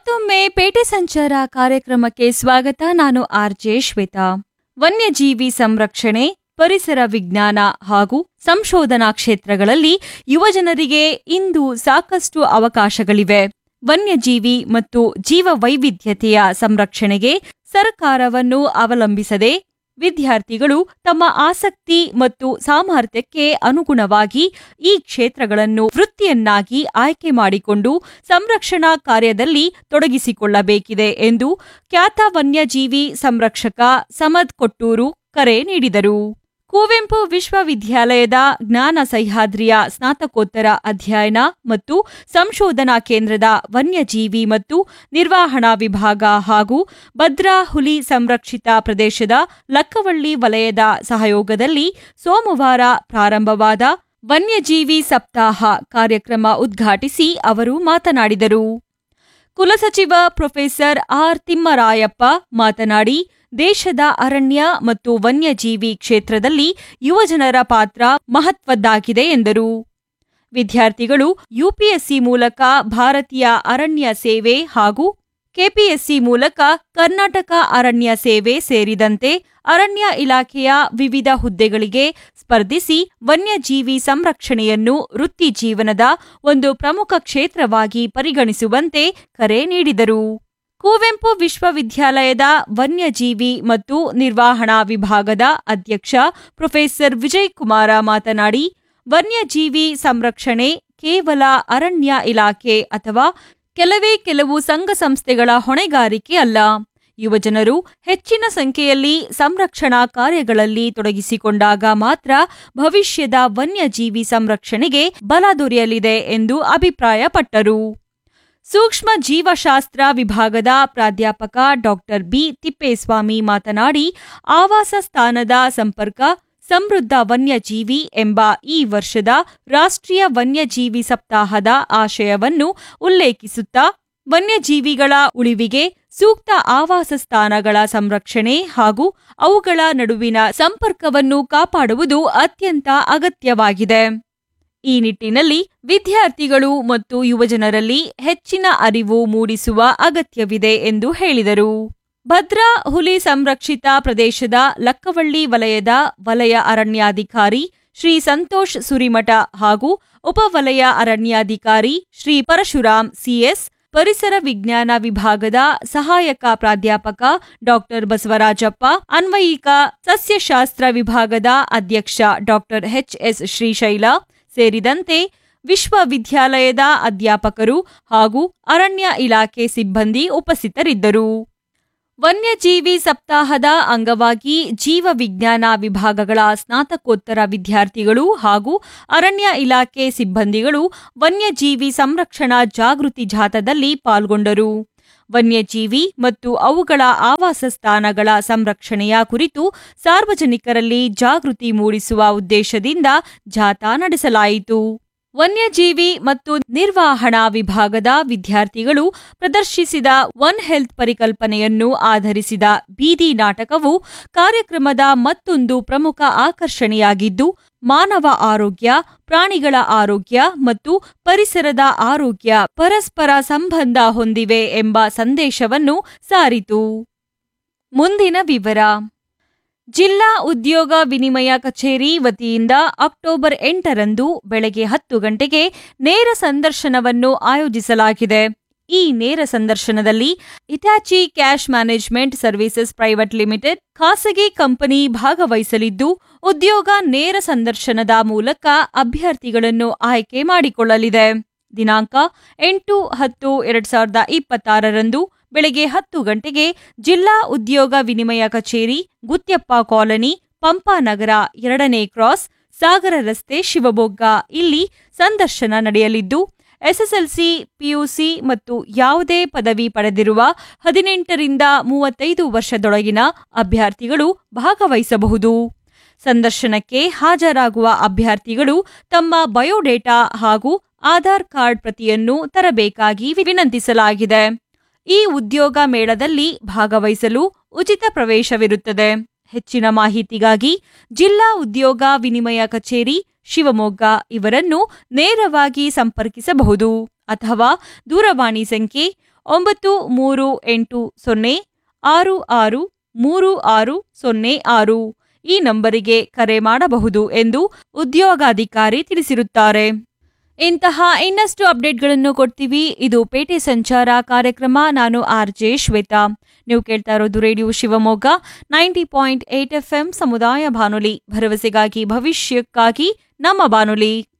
ಮತ್ತೊಮ್ಮೆ ಪೇಟೆ ಸಂಚಾರ ಕಾರ್ಯಕ್ರಮಕ್ಕೆ ಸ್ವಾಗತ ನಾನು ಆರ್ಜೆ ಶ್ವೇತಾ ವನ್ಯಜೀವಿ ಸಂರಕ್ಷಣೆ ಪರಿಸರ ವಿಜ್ಞಾನ ಹಾಗೂ ಸಂಶೋಧನಾ ಕ್ಷೇತ್ರಗಳಲ್ಲಿ ಯುವಜನರಿಗೆ ಇಂದು ಸಾಕಷ್ಟು ಅವಕಾಶಗಳಿವೆ ವನ್ಯಜೀವಿ ಮತ್ತು ಜೀವ ವೈವಿಧ್ಯತೆಯ ಸಂರಕ್ಷಣೆಗೆ ಸರ್ಕಾರವನ್ನು ಅವಲಂಬಿಸದೆ ವಿದ್ಯಾರ್ಥಿಗಳು ತಮ್ಮ ಆಸಕ್ತಿ ಮತ್ತು ಸಾಮರ್ಥ್ಯಕ್ಕೆ ಅನುಗುಣವಾಗಿ ಈ ಕ್ಷೇತ್ರಗಳನ್ನು ವೃತ್ತಿಯನ್ನಾಗಿ ಆಯ್ಕೆ ಮಾಡಿಕೊಂಡು ಸಂರಕ್ಷಣಾ ಕಾರ್ಯದಲ್ಲಿ ತೊಡಗಿಸಿಕೊಳ್ಳಬೇಕಿದೆ ಎಂದು ಖ್ಯಾತ ವನ್ಯಜೀವಿ ಸಂರಕ್ಷಕ ಸಮದ್ ಕೊಟ್ಟೂರು ಕರೆ ನೀಡಿದರು ಕುವೆಂಪು ವಿಶ್ವವಿದ್ಯಾಲಯದ ಜ್ಞಾನ ಸಹ್ಯಾದ್ರಿಯ ಸ್ನಾತಕೋತ್ತರ ಅಧ್ಯಯನ ಮತ್ತು ಸಂಶೋಧನಾ ಕೇಂದ್ರದ ವನ್ಯಜೀವಿ ಮತ್ತು ನಿರ್ವಹಣಾ ವಿಭಾಗ ಹಾಗೂ ಭದ್ರಾ ಹುಲಿ ಸಂರಕ್ಷಿತ ಪ್ರದೇಶದ ಲಕ್ಕವಳ್ಳಿ ವಲಯದ ಸಹಯೋಗದಲ್ಲಿ ಸೋಮವಾರ ಪ್ರಾರಂಭವಾದ ವನ್ಯಜೀವಿ ಸಪ್ತಾಹ ಕಾರ್ಯಕ್ರಮ ಉದ್ಘಾಟಿಸಿ ಅವರು ಮಾತನಾಡಿದರು ಕುಲಸಚಿವ ಪ್ರೊಫೆಸರ್ ಆರ್ ತಿಮ್ಮರಾಯಪ್ಪ ಮಾತನಾಡಿ ದೇಶದ ಅರಣ್ಯ ಮತ್ತು ವನ್ಯಜೀವಿ ಕ್ಷೇತ್ರದಲ್ಲಿ ಯುವಜನರ ಪಾತ್ರ ಮಹತ್ವದ್ದಾಗಿದೆ ಎಂದರು ವಿದ್ಯಾರ್ಥಿಗಳು ಯುಪಿಎಸ್ಸಿ ಮೂಲಕ ಭಾರತೀಯ ಅರಣ್ಯ ಸೇವೆ ಹಾಗೂ ಕೆಪಿಎಸ್ಸಿ ಮೂಲಕ ಕರ್ನಾಟಕ ಅರಣ್ಯ ಸೇವೆ ಸೇರಿದಂತೆ ಅರಣ್ಯ ಇಲಾಖೆಯ ವಿವಿಧ ಹುದ್ದೆಗಳಿಗೆ ಸ್ಪರ್ಧಿಸಿ ವನ್ಯಜೀವಿ ಸಂರಕ್ಷಣೆಯನ್ನು ವೃತ್ತಿ ಜೀವನದ ಒಂದು ಪ್ರಮುಖ ಕ್ಷೇತ್ರವಾಗಿ ಪರಿಗಣಿಸುವಂತೆ ಕರೆ ನೀಡಿದರು ಕುವೆಂಪು ವಿಶ್ವವಿದ್ಯಾಲಯದ ವನ್ಯಜೀವಿ ಮತ್ತು ನಿರ್ವಹಣಾ ವಿಭಾಗದ ಅಧ್ಯಕ್ಷ ಪ್ರೊಫೆಸರ್ ವಿಜಯ್ ಕುಮಾರ ಮಾತನಾಡಿ ವನ್ಯಜೀವಿ ಸಂರಕ್ಷಣೆ ಕೇವಲ ಅರಣ್ಯ ಇಲಾಖೆ ಅಥವಾ ಕೆಲವೇ ಕೆಲವು ಸಂಘ ಸಂಸ್ಥೆಗಳ ಹೊಣೆಗಾರಿಕೆ ಅಲ್ಲ ಯುವಜನರು ಹೆಚ್ಚಿನ ಸಂಖ್ಯೆಯಲ್ಲಿ ಸಂರಕ್ಷಣಾ ಕಾರ್ಯಗಳಲ್ಲಿ ತೊಡಗಿಸಿಕೊಂಡಾಗ ಮಾತ್ರ ಭವಿಷ್ಯದ ವನ್ಯಜೀವಿ ಸಂರಕ್ಷಣೆಗೆ ಬಲ ದೊರೆಯಲಿದೆ ಎಂದು ಅಭಿಪ್ರಾಯಪಟ್ಟರು ಸೂಕ್ಷ್ಮ ಜೀವಶಾಸ್ತ್ರ ವಿಭಾಗದ ಪ್ರಾಧ್ಯಾಪಕ ಡಾಕ್ಟರ್ ಬಿ ತಿಪ್ಪೇಸ್ವಾಮಿ ಮಾತನಾಡಿ ಆವಾಸ ಸ್ಥಾನದ ಸಂಪರ್ಕ ಸಮೃದ್ಧ ವನ್ಯಜೀವಿ ಎಂಬ ಈ ವರ್ಷದ ರಾಷ್ಟ್ರೀಯ ವನ್ಯಜೀವಿ ಸಪ್ತಾಹದ ಆಶಯವನ್ನು ಉಲ್ಲೇಖಿಸುತ್ತಾ ವನ್ಯಜೀವಿಗಳ ಉಳಿವಿಗೆ ಸೂಕ್ತ ಆವಾಸ ಸ್ಥಾನಗಳ ಸಂರಕ್ಷಣೆ ಹಾಗೂ ಅವುಗಳ ನಡುವಿನ ಸಂಪರ್ಕವನ್ನು ಕಾಪಾಡುವುದು ಅತ್ಯಂತ ಅಗತ್ಯವಾಗಿದೆ ಈ ನಿಟ್ಟಿನಲ್ಲಿ ವಿದ್ಯಾರ್ಥಿಗಳು ಮತ್ತು ಯುವಜನರಲ್ಲಿ ಹೆಚ್ಚಿನ ಅರಿವು ಮೂಡಿಸುವ ಅಗತ್ಯವಿದೆ ಎಂದು ಹೇಳಿದರು ಭದ್ರಾ ಹುಲಿ ಸಂರಕ್ಷಿತ ಪ್ರದೇಶದ ಲಕ್ಕವಳ್ಳಿ ವಲಯದ ವಲಯ ಅರಣ್ಯಾಧಿಕಾರಿ ಶ್ರೀ ಸಂತೋಷ್ ಸುರಿಮಠ ಹಾಗೂ ಉಪವಲಯ ಅರಣ್ಯಾಧಿಕಾರಿ ಶ್ರೀ ಪರಶುರಾಮ್ ಸಿಎಸ್ ಪರಿಸರ ವಿಜ್ಞಾನ ವಿಭಾಗದ ಸಹಾಯಕ ಪ್ರಾಧ್ಯಾಪಕ ಡಾಕ್ಟರ್ ಬಸವರಾಜಪ್ಪ ಅನ್ವಯಿಕ ಸಸ್ಯಶಾಸ್ತ್ರ ವಿಭಾಗದ ಅಧ್ಯಕ್ಷ ಡಾಕ್ಟರ್ ಎಚ್ಎಸ್ ಶ್ರೀಶೈಲ ಸೇರಿದಂತೆ ವಿಶ್ವವಿದ್ಯಾಲಯದ ಅಧ್ಯಾಪಕರು ಹಾಗೂ ಅರಣ್ಯ ಇಲಾಖೆ ಸಿಬ್ಬಂದಿ ಉಪಸ್ಥಿತರಿದ್ದರು ವನ್ಯಜೀವಿ ಸಪ್ತಾಹದ ಅಂಗವಾಗಿ ಜೀವ ವಿಜ್ಞಾನ ವಿಭಾಗಗಳ ಸ್ನಾತಕೋತ್ತರ ವಿದ್ಯಾರ್ಥಿಗಳು ಹಾಗೂ ಅರಣ್ಯ ಇಲಾಖೆ ಸಿಬ್ಬಂದಿಗಳು ವನ್ಯಜೀವಿ ಸಂರಕ್ಷಣಾ ಜಾಗೃತಿ ಜಾಥಾದಲ್ಲಿ ಪಾಲ್ಗೊಂಡರು ವನ್ಯಜೀವಿ ಮತ್ತು ಅವುಗಳ ಆವಾಸ ಸ್ಥಾನಗಳ ಸಂರಕ್ಷಣೆಯ ಕುರಿತು ಸಾರ್ವಜನಿಕರಲ್ಲಿ ಜಾಗೃತಿ ಮೂಡಿಸುವ ಉದ್ದೇಶದಿಂದ ಜಾಥಾ ನಡೆಸಲಾಯಿತು ವನ್ಯಜೀವಿ ಮತ್ತು ನಿರ್ವಹಣಾ ವಿಭಾಗದ ವಿದ್ಯಾರ್ಥಿಗಳು ಪ್ರದರ್ಶಿಸಿದ ಒನ್ ಹೆಲ್ತ್ ಪರಿಕಲ್ಪನೆಯನ್ನು ಆಧರಿಸಿದ ಬೀದಿ ನಾಟಕವು ಕಾರ್ಯಕ್ರಮದ ಮತ್ತೊಂದು ಪ್ರಮುಖ ಆಕರ್ಷಣೆಯಾಗಿದ್ದು ಮಾನವ ಆರೋಗ್ಯ ಪ್ರಾಣಿಗಳ ಆರೋಗ್ಯ ಮತ್ತು ಪರಿಸರದ ಆರೋಗ್ಯ ಪರಸ್ಪರ ಸಂಬಂಧ ಹೊಂದಿವೆ ಎಂಬ ಸಂದೇಶವನ್ನು ಸಾರಿತು ಮುಂದಿನ ವಿವರ ಜಿಲ್ಲಾ ಉದ್ಯೋಗ ವಿನಿಮಯ ಕಚೇರಿ ವತಿಯಿಂದ ಅಕ್ಟೋಬರ್ ಎಂಟರಂದು ಬೆಳಗ್ಗೆ ಹತ್ತು ಗಂಟೆಗೆ ನೇರ ಸಂದರ್ಶನವನ್ನು ಆಯೋಜಿಸಲಾಗಿದೆ ಈ ನೇರ ಸಂದರ್ಶನದಲ್ಲಿ Hitachi cash management services private limited ಖಾಸಗಿ ಕಂಪನಿ ಭಾಗವಹಿಸಲಿದ್ದು ಉದ್ಯೋಗ ನೇರ ಸಂದರ್ಶನದ ಮೂಲಕ ಅಭ್ಯರ್ಥಿಗಳನ್ನು ಆಯ್ಕೆ ಮಾಡಿಕೊಳ್ಳಲಿದೆ ದಿನಾಂಕ ಎಂಟು ಹತ್ತು ಎರಡ್ ಸಾವಿರದ ಇಪ್ಪತ್ತಾರರಂದು ಬೆಳಗ್ಗೆ ಹತ್ತು ಗಂಟೆಗೆ ಜಿಲ್ಲಾ ಉದ್ಯೋಗ ವಿನಿಮಯ ಕಚೇರಿ ಗುತ್ಯಪ್ಪ ಕಾಲನಿ ಪಂಪಾನಗರ ಎರಡನೇ ಕ್ರಾಸ್ ಸಾಗರ ರಸ್ತೆ ಶಿವಮೊಗ್ಗ ಇಲ್ಲಿ ಸಂದರ್ಶನ ನಡೆಯಲಿದ್ದು ಎಸ್ಎಸ್ಎಲ್ಸಿ ಪಿಯುಸಿ ಮತ್ತು ಯಾವುದೇ ಪದವಿ ಪಡೆದಿರುವ ಹದಿನೆಂಟರಿಂದ ಮೂವತ್ತೈದು ವರ್ಷದೊಳಗಿನ ಅಭ್ಯರ್ಥಿಗಳು ಭಾಗವಹಿಸಬಹುದು ಸಂದರ್ಶನಕ್ಕೆ ಹಾಜರಾಗುವ ಅಭ್ಯರ್ಥಿಗಳು ತಮ್ಮ ಬಯೋಡೇಟಾ ಹಾಗೂ ಆಧಾರ್ ಕಾರ್ಡ್ ಪ್ರತಿಯನ್ನು ತರಬೇಕಾಗಿ ವಿನಂತಿಸಲಾಗಿದೆ ಈ ಉದ್ಯೋಗ ಮೇಳದಲ್ಲಿ ಭಾಗವಹಿಸಲು ಉಚಿತ ಪ್ರವೇಶವಿರುತ್ತದೆ ಹೆಚ್ಚಿನ ಮಾಹಿತಿಗಾಗಿ ಜಿಲ್ಲಾ ಉದ್ಯೋಗ ವಿನಿಮಯ ಕಚೇರಿ ಶಿವಮೊಗ್ಗ ಇವರನ್ನು ನೇರವಾಗಿ ಸಂಪರ್ಕಿಸಬಹುದು ಅಥವಾ ದೂರವಾಣಿ ಸಂಖ್ಯೆ ಒಂಬತ್ತು ಮೂರು ಎಂಟು ಸೊನ್ನೆ ಆರು ಆರು ಮೂರು ಆರು ಸೊನ್ನೆ ಆರು ಈ ನಂಬರಿಗೆ ಕರೆ ಮಾಡಬಹುದು ಎಂದು ಉದ್ಯೋಗಾಧಿಕಾರಿ ತಿಳಿಸಿರುತ್ತಾರೆ ಇಂತಹ ಇನ್ನಷ್ಟು ಅಪ್ಡೇಟ್ಗಳನ್ನು ಕೊಡ್ತೀವಿ ಇದು ಪೇಟೆ ಸಂಚಾರ ಕಾರ್ಯಕ್ರಮ ನಾನು ಆರ್ ಜೆ ಶ್ವೇತಾ ನೀವು ಕೇಳ್ತಾ ಇರೋದು radio Shivamogga ninety point eight F M ಸಮುದಾಯ ಬಾನುಲಿ ಭರವಸೆಗಾಗಿ ಭವಿಷ್ಯಕ್ಕಾಗಿ ನಮ್ಮ ಬಾನುಲಿ